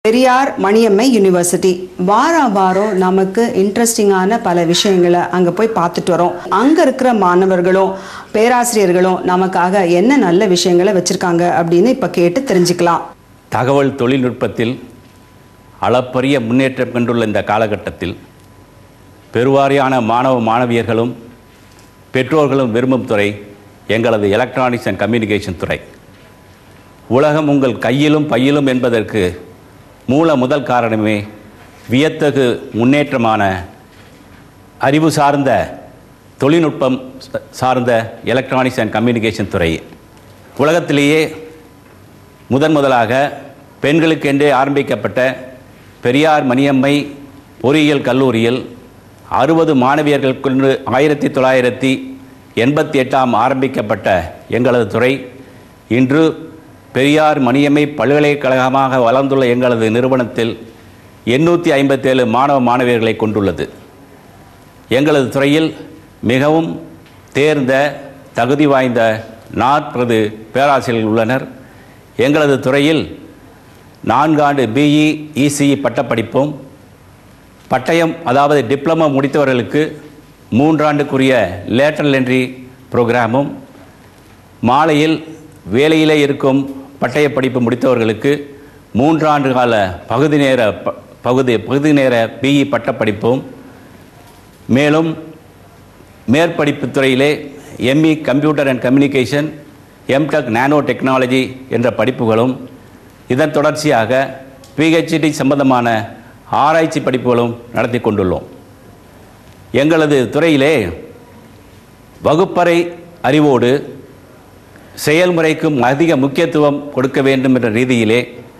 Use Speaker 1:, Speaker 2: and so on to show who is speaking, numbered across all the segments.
Speaker 1: Periyar Maniammai university வாரம் வாரம் நமக்கு இன்ட்ரெஸ்டிங்கான பல விஷயங்களை அங்கே போய் பார்த்துட்டு வரோம் அங்கே இருக்கிற மாணவர்களும் பேராசிரியர்களும் நமக்காக என்ன நல்ல விஷயங்களை வச்சுருக்காங்க அப்படின்னு இப்போ கேட்டு தெரிஞ்சுக்கலாம்
Speaker 2: தகவல் தொழில்நுட்பத்தில் அளப்பரிய முன்னேற்றம் கண்டுள்ள இந்த காலகட்டத்தில் பெருவாரியான மாணவ மாணவியர்களும் பெற்றோர்களும் விரும்பும் துறை எங்களது எலக்ட்ரானிக்ஸ் அண்ட் கம்யூனிகேஷன் துறை உலகம் உங்கள் கையிலும் பையிலும் என்பதற்கு மூல முதல் காரணமே வியத்தகு முன்னேற்றமான அறிவு சார்ந்த தொழில்நுட்பம் ச- சார்ந்த எலக்ட்ரானிக்ஸ் அண்ட் கம்யூனிகேஷன் துறை உலகத்திலேயே முதன் முதலாக பெண்களுக்கென்றே ஆரம்பிக்கப்பட்ட பெரியார் மணியம்மை பொறியியல் கல்லூரியில் அறுபது மாணவியர்கள் கொண்டு ஆயிரத்தி தொள்ளாயிரத்தி எண்பத்தி எட்டாம் ஆரம்பிக்கப்பட்ட எங்களது துறை இன்று பெரியார் மணியம்மை பல்கலைக்கழகமாக வளர்ந்துள்ள எங்களது நிறுவனத்தில் எண்ணூற்றி ஐம்பத்தேழு மாணவ மாணவியர்களை கொண்டுள்ளது எங்களது துறையில் மிகவும் தேர்ந்த தகுதி வாய்ந்த நாற்பது பேராசிரியர்கள் உள்ளனர் எங்களது துறையில் நான்காண்டு பிஇ இசிஇ பட்டப்படிப்பும் பட்டயம் அதாவது டிப்ளமோ முடித்தவர்களுக்கு மூன்றாண்டுக்குரிய லேட்டரல் என்ட்ரி ப்ரோக்ராமும் மாலையில் வேலையிலே இருக்கும் பட்டய படிப்பு முடித்தவர்களுக்கு மூன்றாண்டு கால பகுதி நேர ப- பகுதி பகுதி நேர பிஇ பட்டப்படிப்பும் மேலும் மேற்படிப்புத் துறையிலே ME computer and communication MTech nano technology என்ற படிப்புகளும் இதன் தொடர்ச்சியாக பிஹெச்டி சம்பந்தமான ஆராய்ச்சி படிப்புகளும் நடத்தி கொண்டுள்ளோம் எங்களது துறையிலே வகுப்பறை அறிவோடு செயல்முறைக்கும் அதிக முக்கியத்துவம் கொடுக்க வேண்டும் என்ற ரீதியிலே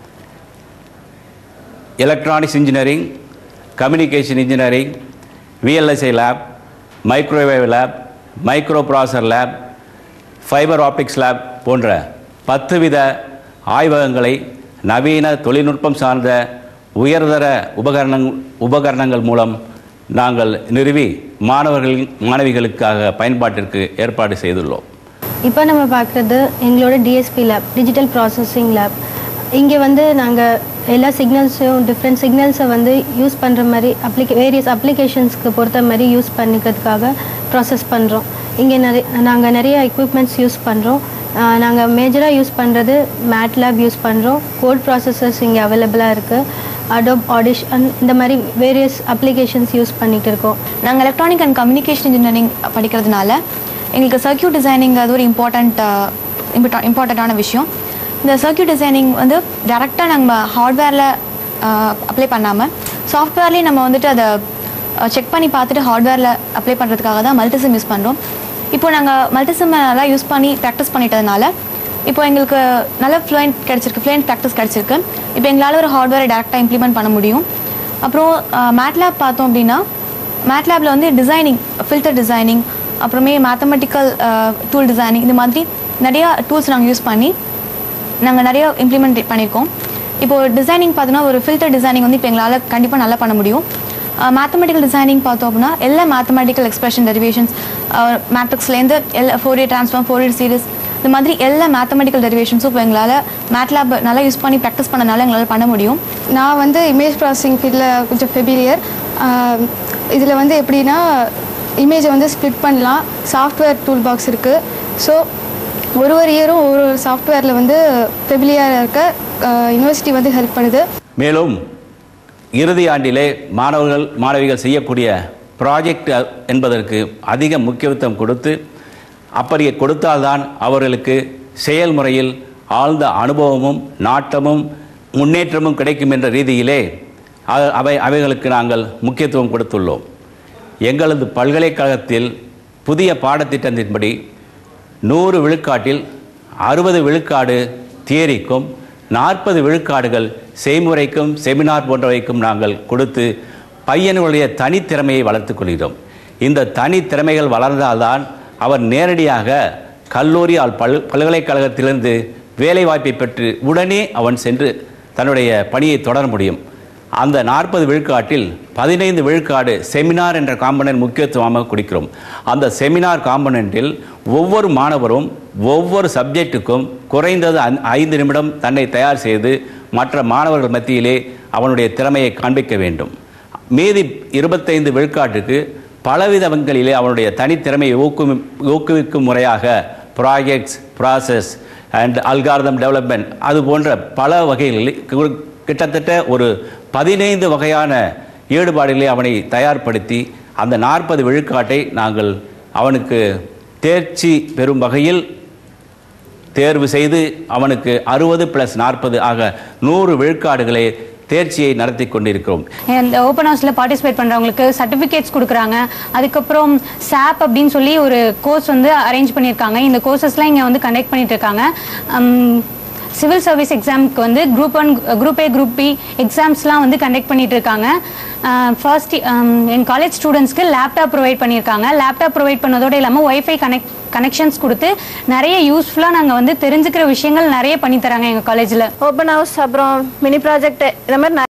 Speaker 2: electronics engineering communication engineering VLSI lab microwave lab microprocessor lab fibre optics lab போன்ற பத்து வித ஆய்வகங்களை நவீன தொழில்நுட்பம் சார்ந்த உயர்தர உபகரணங் உபகரணங்கள் மூலம் நாங்கள் நிறுவி மாணவர்கள் மாணவிகளுக்காக பயன்பாட்டிற்கு ஏற்பாடு செய்துள்ளோம்
Speaker 3: இப்போ நம்ம பார்க்குறது எங்களோட DSP lab digital processing lab இங்கே வந்து நாங்கள் எல்லா சிக்னல்ஸையும் டிஃப்ரெண்ட் சிக்னல்ஸை வந்து யூஸ் பண்ணுற மாதிரி அப்ளிகே வேரியஸ் அப்ளிகேஷன்ஸ்க்கு பொறுத்த மாதிரி யூஸ் பண்ணிக்கிறதுக்காக ப்ராசஸ் பண்ணுறோம் இங்கே நிறைய நாங்கள் நிறைய எக்யூப்மெண்ட்ஸ் யூஸ் பண்ணுறோம் நாங்கள் மேஜராக யூஸ் பண்ணுறது மேட் லேப் யூஸ் பண்ணுறோம் கோட் ப்ராசஸர்ஸ் இங்கே அவைலபிளாக இருக்குது அடோப் ஆடிஷன் இந்த மாதிரி வேரியஸ் அப்ளிகேஷன்ஸ் யூஸ் பண்ணிகிட்டு இருக்கோம்
Speaker 4: நாங்கள் எலக்ட்ரானிக் அண்ட் கம்யூனிகேஷன் இன்ஜினியரிங் படிக்கிறதுனால எங்களுக்கு சர்க்யூட் டிசைனிங் அது ஒரு இம்பார்ட்டண்ட் இம்பார்ட்டண்ட்டான விஷயம் இந்த சர்க்யூட் டிசைனிங் வந்து டேரெக்டாக நம்ம ஹார்ட்வேரில் அப்ளை பண்ணாமல் சாஃப்ட்வேர்லேயே நம்ம வந்துட்டு அதை செக் பண்ணி பார்த்துட்டு ஹார்ட்வேரில் அப்ளை பண்ணுறதுக்காக தான் மல்டிசிம் யூஸ் பண்ணுறோம் இப்போ நாங்கள் மல்டிசிம் நல்லா யூஸ் பண்ணி ப்ராக்டிஸ் பண்ணிட்டதுனால இப்போ எங்களுக்கு நல்ல ஃப்ளூயன்ட் கிடச்சிருக்கு ஃப்ளூயன்ட் ப்ராக்டிஸ் கிடச்சிருக்கு இப்போ எங்களால் ஒரு ஹார்ட்வேரை டேரெக்டாக இம்ப்ளிமெண்ட் பண்ண முடியும் அப்புறம் மேட்லேப் பார்த்தோம் அப்படின்னா மேட்லேபில் வந்து டிசைனிங் ஃபில்டர் டிசைனிங் அப்புறமே மேத்தமெட்டிக்கல் டூல் டிசைனிங் இந்த மாதிரி நிறையா டூல்ஸ் நாங்கள் யூஸ் பண்ணி நாங்கள் நிறைய இம்ப்ளிமெண்ட் பண்ணியிருக்கோம் இப்போ டிசைனிங் பார்த்தோன்னா ஒரு ஃபில்டர் டிசைனிங் வந்து இப்போ எங்களால் கண்டிப்பாக நல்லா பண்ண முடியும் மேத்தமெட்டிக்கல் டிசைனிங் பார்த்தோம் அப்படின்னா எல்லா மேத்தமெட்டிக்கல் எக்ஸ்பிரஷன் டெரிவேஷன்ஸ் மேட்ரிக்ஸ்லேருந்து எல்லா Fourier transform Fourier series இந்த மாதிரி எல்லா மேத்தமெட்டிக்கல் டெரிவேஷன்ஸும் இப்போ எங்களால் மேட்லேப் நல்லா யூஸ் பண்ணி ப்ராக்டிஸ் பண்ணனால எங்களால் பண்ண முடியும்
Speaker 5: நான் வந்து இமேஜ் ப்ராசஸிங் ஃபீல்டில் கொஞ்சம் ஃபெபிலியர் இதில் வந்து எப்படின்னா இமேஜை வந்து ஸ்ப்ளிட் பண்ணலாம் சாஃப்ட்வேர் டூல் பாக்ஸ் இருக்குது ஸோ ஒரு ஒரு இயரும் ஒரு ஒரு சாஃப்ட்வேரில் வந்து ஃபெபிலியராக இருக்க யூனிவர்சிட்டி வந்து ஹெல்ப் பண்ணுது
Speaker 2: மேலும் இறுதி ஆண்டிலே மாணவர்கள் மாணவிகள் செய்யக்கூடிய ப்ராஜெக்ட் என்பதற்கு அதிக முக்கியத்துவம் கொடுத்து அப்படி கொடுத்தால்தான் அவர்களுக்கு செயல்முறையில் ஆழ்ந்த அனுபவமும் நாட்டமும் முன்னேற்றமும் கிடைக்கும் என்ற ரீதியிலே அ- அவை அவைகளுக்கு நாங்கள் முக்கியத்துவம் கொடுத்துள்ளோம் எங்களது பல்கலைக்கழகத்தில் புதிய பாடத்திட்டத்தின்படி நூறு விழுக்காட்டில் அறுபது விழுக்காடு தியரிக்கும் நாற்பது விழுக்காடுகள் செய்முறைக்கும் செமினார் போன்றவைக்கும் நாங்கள் கொடுத்து பையனுடைய தனித்திறமையை வளர்த்துக் கொள்கிறோம் இந்த தனித்திறமைகள் வளர்ந்தால்தான் அவர் நேரடியாக கல்லூரி ஆல் பல் பல்கலைக்கழகத்திலிருந்து வேலைவாய்ப்பை பெற்று உடனே அவன் சென்று தன்னுடைய பணியை தொடர முடியும் அந்த நாற்பது விழுக்காட்டில் பதினைந்து விழுக்காடு செமினார் என்ற காம்பனன்ட் முக்கியத்துவமாக கொடுக்கிறோம் அந்த செமினார் காம்பனண்ட்டில் ஒவ்வொரு மாணவரும் ஒவ்வொரு சப்ஜெக்ட்டுக்கும் குறைந்தது ஐந்து நிமிடம் தன்னை தயார் செய்து மற்ற மாணவர்கள் மத்தியிலே அவனுடைய திறமையை காண்பிக்க வேண்டும் மீதி இருபத்தைந்து விழுக்காட்டுக்கு பலவித வங்கிகளிலே அவனுடைய தனித்திறமையை ஊக்குவி ஊக்குவிக்கும் முறையாக projects process and algorithm development அது போன்ற பல வகைகளில் கு- கிட்டத்தட்ட ஒரு பதினைந்து வகையான ஈடுபாடுகளை அவனை தயார்படுத்தி அந்த நாற்பது விழுக்காட்டை நாங்கள் அவனுக்கு தேர்ச்சி பெறும் வகையில் தேர்வு செய்து அவனுக்கு அறுபது ப்ளஸ் நாற்பது ஆக நூறு விழுக்காடுகளை தேர்ச்சியை நடத்தி கொண்டிருக்கிறோம்
Speaker 6: இந்த ஓப்பன் ஹவுஸில் பார்ட்டிசிபேட் பண்ணுறவங்களுக்கு சர்டிஃபிகேட்ஸ் கொடுக்குறாங்க அதுக்கப்புறம் சாப் அப்படின்னு சொல்லி ஒரு கோர்ஸ் வந்து அரேஞ்ச் பண்ணியிருக்காங்க இந்த கோர்சஸ்லாம் இங்கே வந்து கண்டக்ட் பண்ணிட்டு இருக்காங்க சிவில் சர்வீஸ் எக்ஸாமுக்கு வந்து group one group A group B எக்ஸாம்ஸ்லாம் வந்து கண்டக்ட் பண்ணிட்டு இருக்காங்க ஃபர்ஸ்ட் என் காலேஜ் ஸ்டூடெண்ட்ஸ்க்கு லேப்டாப் ப்ரொவைட் பண்ணியிருக்காங்க லேப்டாப் ப்ரொவைட் பண்ணதோடு இல்லாமல் ஒய்ஃபை கனெக்ட் கனெக்ஷன்ஸ் கொடுத்து நிறைய யூஸ்ஃபுல்லாக நாங்கள் வந்து தெரிஞ்சுக்கிற விஷயங்கள் நிறைய பண்ணி தராங்க எங்கள் காலேஜில்
Speaker 7: ஓப்பன் ஹவுஸ் அப்புறம் மினி ப்ராஜெக்ட் இந்த மாதிரி